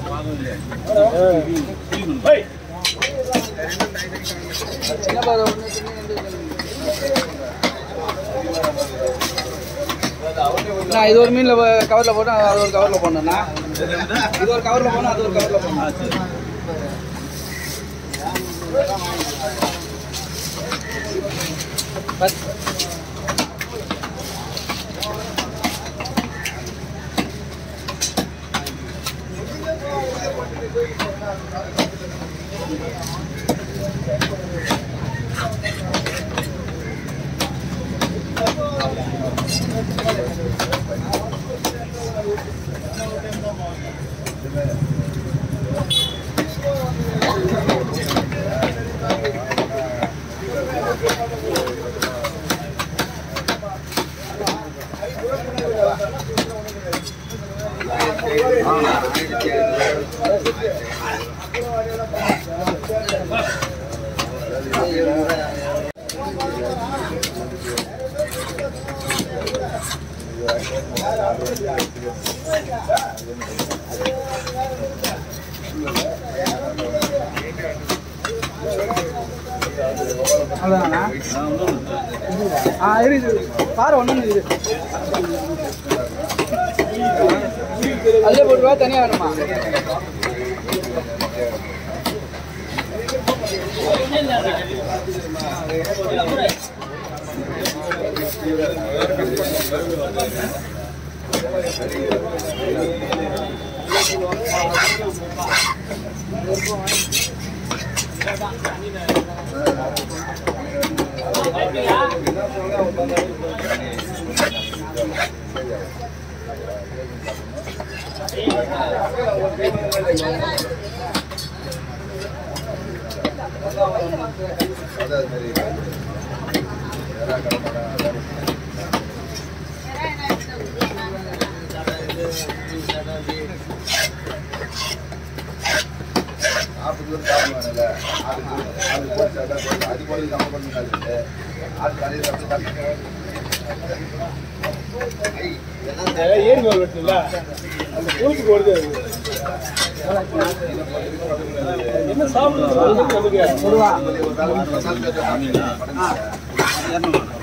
நான் இது ஒரு மீனில் கவரில் போட்டேன் அது ஒரு கவரில் போடணும்ண்ணா இது ஒரு கவரில் போடணும் அது ஒரு கவரில் போடணும் பத் அவ்வளோதாண்ணா ஆ இருக்குது கார் ஒன்று இது அதிலே போட்டுருவா தனியாக வேணுமா ஏரி மேல் வெட்டுல அந்த புழுக்கு போடுது என்ன சாப்பிடுறது நமக்கு ஒரு ரூபா இரநூறு